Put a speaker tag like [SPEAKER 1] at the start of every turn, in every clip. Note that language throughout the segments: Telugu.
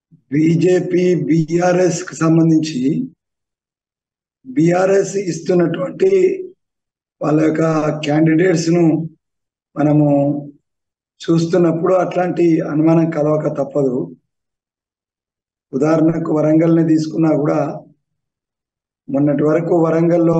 [SPEAKER 1] బీజేపీ బీఆర్ఎస్ కి సంబంధించి బీఆర్ఎస్ ఇస్తున్నటువంటి వాళ్ళ యొక్క క్యాండిడేట్స్ ను మనము చూస్తున్నప్పుడు అట్లాంటి అనుమానం కలవక తప్పదు ఉదాహరణకు వరంగల్ని తీసుకున్నా కూడా మొన్నటి వరకు వరంగల్లో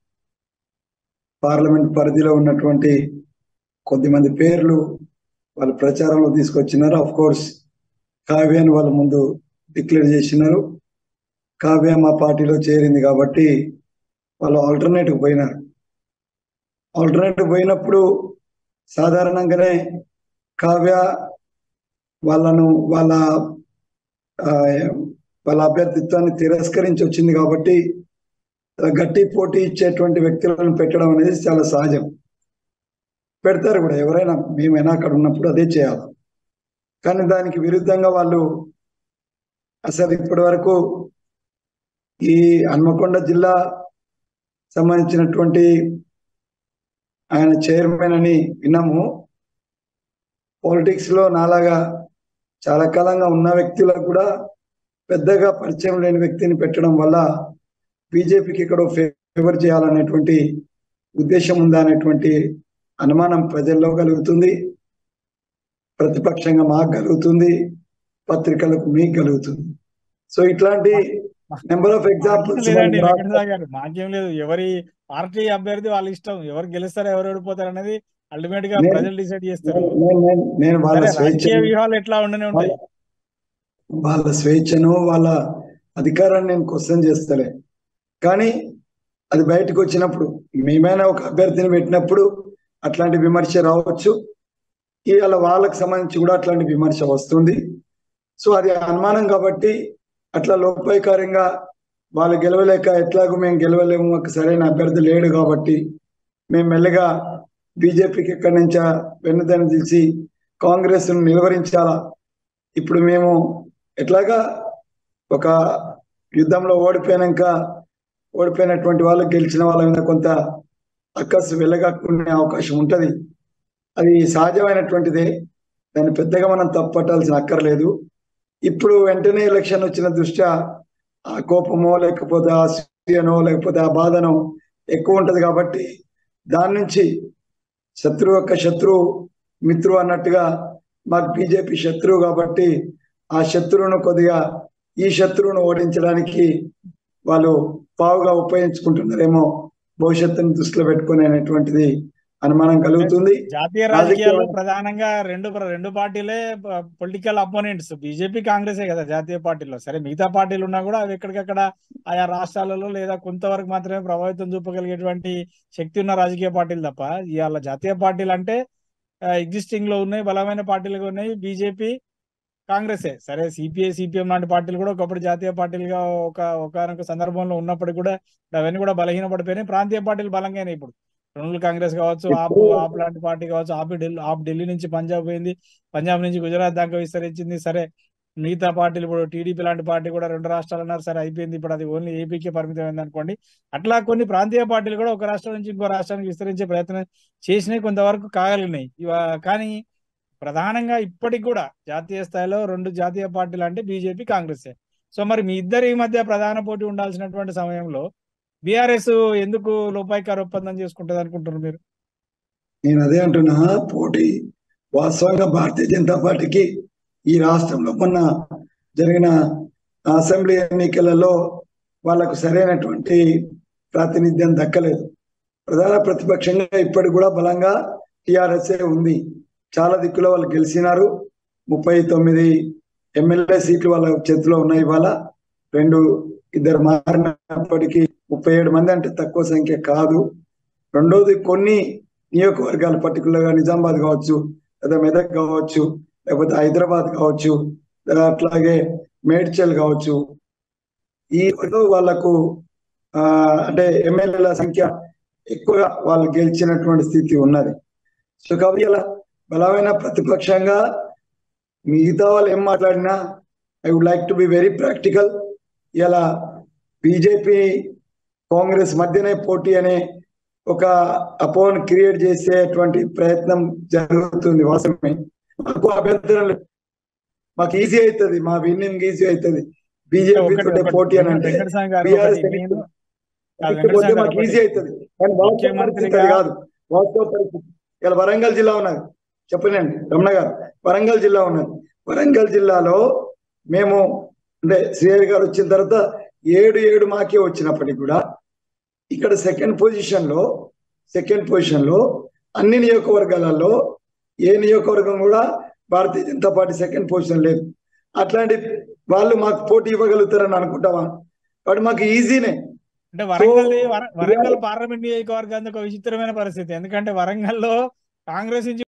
[SPEAKER 1] పార్లమెంట్ పరిధిలో ఉన్నటువంటి కొద్దిమంది పేర్లు వాళ్ళు ప్రచారంలో తీసుకొచ్చినారు అఫ్ కోర్స్ కావ్యాన్ని వాళ్ళ ముందు డిక్లేర్ చేసినారు కావ్య మా పార్టీలో చేరింది కాబట్టి వాళ్ళు ఆల్టర్నేటివ్ పోయినారు ఆల్టర్నేటివ్ పోయినప్పుడు సాధారణంగానే కావ్య వాళ్ళను వాళ్ళ ఆ, వాళ్ళ అభ్యర్థిత్వాన్ని తిరస్కరించి వచ్చింది కాబట్టి గట్టి పోటీ ఇచ్చేటువంటి వ్యక్తులను పెట్టడం అనేది చాలా సహజం పెడతారు కూడా ఎవరైనా మేమైనా అక్కడ ఉన్నప్పుడు అదే చేయాలి కానీ దానికి విరుద్ధంగా వాళ్ళు అసలు ఇప్పటి వరకు ఈ హన్మకొండ జిల్లా సంబంధించినటువంటి ఆయన చైర్మన్ అని విన్నాము పాలిటిక్స్ లో నాలాగా చాలా కాలంగా ఉన్న వ్యక్తులకు కూడా పెద్దగా పరిచయం లేని వ్యక్తిని పెట్టడం వల్ల బీజేపీకి ఇక్కడ ఫేవర్ చేయాలనేటువంటి ఉద్దేశం ఉందా అనేటువంటి అనుమానం ప్రజల్లో కలుగుతుంది ప్రతిపక్షంగా మాకు కలుగుతుంది పత్రికలకు మీకు కలుగుతుంది సో ఇట్లాంటి నెంబర్ ఆఫ్ ఎగ్జాంపుల్స్
[SPEAKER 2] లేదండి వెంకటరావు గారు మాకేం లేదు ఎవరి పార్టీ అభ్యర్థి వాళ్ళ ఇష్టం ఎవరు గెలుస్తారో ఎవరు ఓడిపోతారు అనేది అల్టిమేట్ గా
[SPEAKER 1] నేను-
[SPEAKER 2] ప్రజలు డిసైడ్ చేస్తారు
[SPEAKER 1] నేను వాళ్ళ
[SPEAKER 2] సరే
[SPEAKER 1] స్వేచ్ఛ
[SPEAKER 2] రాజకీయ వ్యూహాలు ఎట్లా ఉండనే ఉంటాయి
[SPEAKER 1] వాళ్ళ స్వేచ్ఛను వాళ్ళ అధికారాన్ని నేను క్వశ్చన్ చేస్తలే కానీ అది బయటకు వచ్చినప్పుడు మేమైనా ఒక అభ్యర్థిని పెట్టినప్పుడు అట్లాంటి విమర్శ రావచ్చు ఇవాళ వాళ్ళకి సంబంధించి కూడా అట్లాంటి విమర్శ వస్తుంది సో అది అనుమానం కాబట్టి అట్లా లోపాయకారంగా వాళ్ళు గెలవలేక ఎట్లాగో మేము గెలవలేము ఒక సరైన అభ్యర్థి లేడు కాబట్టి మేము మెల్లగా బీజేపీకి ఎక్కడి నుంచా వెన్నుదని తెలిసి కాంగ్రెస్ నిలువరించాలా ఇప్పుడు మేము ఎట్లాగా ఒక యుద్ధంలో ఓడిపోయినాక ఓడిపోయినటువంటి వాళ్ళు గెలిచిన వాళ్ళ మీద కొంత అక్కసు వెళ్ళగక్కునే అవకాశం ఉంటది అది సహజమైనటువంటిదే దాన్ని పెద్దగా మనం తప్పట్టాల్సిన అక్కర్లేదు ఇప్పుడు వెంటనే ఎలక్షన్ వచ్చిన దృష్ట్యా ఆ కోపమో లేకపోతే ఆ సూర్యనో లేకపోతే ఆ బాధనో ఎక్కువ ఉంటది కాబట్టి దాని నుంచి శత్రువు యొక్క శత్రువు మిత్రువు అన్నట్టుగా మాకు బీజేపీ శత్రువు కాబట్టి ఆ శత్రువును కొద్దిగా ఈ శత్రువును ఓడించడానికి వాళ్ళు పావుగా ఉపయోగించుకుంటున్నారేమో భవిష్యత్తును దృష్టిలో పెట్టుకుని అనేటువంటిది అనుమానం కలుగుతుంది
[SPEAKER 2] జాతీయ
[SPEAKER 1] రాజకీయ-
[SPEAKER 2] రాజకీయాల్లో ప్రధానంగా రెండు రెండు పార్టీలే పొలిటికల్ అపోనెంట్స్ బీజేపీ కాంగ్రెసే కదా జాతీయ పార్టీలో సరే మిగతా పార్టీలు ఉన్నా కూడా అవి ఎక్కడికక్కడ ఆయా రాష్ట్రాలలో లేదా కొంతవరకు మాత్రమే ప్రభావితం చూపగలిగేటువంటి శక్తి ఉన్న రాజకీయ పార్టీలు తప్ప ఇవాళ జాతీయ పార్టీలు అంటే ఎగ్జిస్టింగ్ లో ఉన్నాయి బలమైన పార్టీలుగా ఉన్నాయి బీజేపీ కాంగ్రెసే సరే సిపిఐ సిపిఎం లాంటి పార్టీలు కూడా ఒకప్పుడు జాతీయ పార్టీలుగా ఒక ఒకనొక సందర్భంలో ఉన్నప్పటికీ కూడా ఇప్పుడు అవన్నీ కూడా బలహీనపడిపోయినాయి ప్రాంతీయ పార్టీలు బలంగా అయినాయి ఇప్పుడు తృణమూల్ కాంగ్రెస్ కావచ్చు ఆప్ ఆప్ లాంటి పార్టీ కావచ్చు ఆప్ ఢిల్లీ ఆప్ ఢిల్లీ నుంచి పంజాబ్ పోయింది పంజాబ్ నుంచి గుజరాత్ దాకా విస్తరించింది సరే మిగతా పార్టీలు ఇప్పుడు టీడీపీ లాంటి పార్టీ కూడా రెండు రాష్ట్రాలు అన్నారు సరే అయిపోయింది ఇప్పుడు అది ఓన్లీ ఏపీకే పరిమితమైంది అనుకోండి అట్లా కొన్ని ప్రాంతీయ పార్టీలు కూడా ఒక రాష్ట్రం నుంచి ఇంకో రాష్ట్రానికి విస్తరించే ప్రయత్నం చేసినాయి కొంతవరకు కాగలిగినాయి ఇవా- కానీ ప్రధానంగా ఇప్పటికి కూడా జాతీయ స్థాయిలో రెండు జాతీయ పార్టీలు అంటే బీజేపీ కాంగ్రెస్ సో మరి మీ ఇద్దరి మధ్య ప్రధాన పోటీ ఉండాల్సినటువంటి సమయంలో బీఆర్ఎస్ ఎందుకు లోపాయికార ఒప్పందం చేసుకుంటది అనుకుంటున్నారు మీరు
[SPEAKER 1] నేను అదే అంటున్నా పోటీ వాస్తవంగా భారతీయ జనతా పార్టీకి ఈ రాష్ట్రంలో మొన్న జరిగిన అసెంబ్లీ ఎన్నికలలో వాళ్ళకు సరైనటువంటి ప్రాతినిధ్యం దక్కలేదు ప్రధాన ప్రతిపక్షంగా ఇప్పటికి కూడా బలంగా టిఆర్ఎస్ ఉంది చాలా దిక్కులో వాళ్ళు గెలిచినారు ముప్పై తొమ్మిది ఎమ్మెల్యే సీట్లు వాళ్ళ చేతిలో ఉన్నాయి ఇవాళ రెండు ఇద్దరు మారినప్పటికీ ముప్పై ఏడు మంది అంటే తక్కువ సంఖ్య కాదు రెండోది కొన్ని నియోజకవర్గాలు పర్టికులర్ గా నిజామాబాద్ కావచ్చు లేదా మెదక్ కావచ్చు లేకపోతే హైదరాబాద్ కావచ్చు లేదా అట్లాగే మేడ్చల్ కావచ్చు ఈ వాళ్లకు ఆ అంటే ఎమ్మెల్యేల సంఖ్య ఎక్కువగా వాళ్ళు గెలిచినటువంటి స్థితి ఉన్నది సో కాబట్టి ఇలా బలమైన ప్రతిపక్షంగా మిగతా వాళ్ళు ఏం మాట్లాడినా I would like to be very practical ఇలా బీజేపీ కాంగ్రెస్ మధ్యనే పోటీ అనే ఒక అపోన్ క్రియేట్ చేసేటువంటి ప్రయత్నం జరుగుతుంది వాస్తవమే మాకు అభ్యంతరం లేదు. మాకు ఈజీ అవుతుంది మా విన్నింగ్ ఈజీ అవుతుంది బీజేపీ
[SPEAKER 2] ఒకటి
[SPEAKER 1] తోటే
[SPEAKER 2] ఒకటి
[SPEAKER 1] పోటీ అని అంటే
[SPEAKER 2] వెంకటస్వామి గారు
[SPEAKER 1] బీఆర్ఎస్
[SPEAKER 2] ఒకటి నేను కాదు,
[SPEAKER 1] పోతే
[SPEAKER 2] వెంకటస్వామి గారు
[SPEAKER 1] మాకు
[SPEAKER 2] ఒకటి.
[SPEAKER 1] ఈజీ అవుతుంది కానీ వాస్తవ పరిస్థితి
[SPEAKER 2] ముఖ్యమంత్రిగా-
[SPEAKER 1] అది కాదు వాస్తవ పరిస్థితి ఇలా వరంగల్ జిల్లా ఉన్నది చెప్పనండి రమణ గారు వరంగల్ జిల్లా ఉన్నది వరంగల్ జిల్లాలో మేము అంటే శ్రీహరి గారు వచ్చిన తర్వాత ఏడు ఏడు మాకే వచ్చినప్పటికీ కూడా ఇక్కడ సెకండ్ పొజిషన్ లో సెకండ్ పొజిషన్ లో అన్ని నియోజకవర్గాలలో ఏ నియోజకవర్గం కూడా Bharatiya Janata party second position లేదు అట్లాంటి వాళ్ళు మాకు పోటీ ఇవ్వగలుగుతారని అనుకుంటావా వాడు మాకు ఈజీనే
[SPEAKER 2] అంటే వరంగల్
[SPEAKER 1] సో,
[SPEAKER 2] వరంగల్ పార్లమెంట్ నియోజకవర్గానికి ఒక విచిత్రమైన పరిస్థితి ఎందుకంటే వరంగల్లో కాంగ్రెస్ నుంచి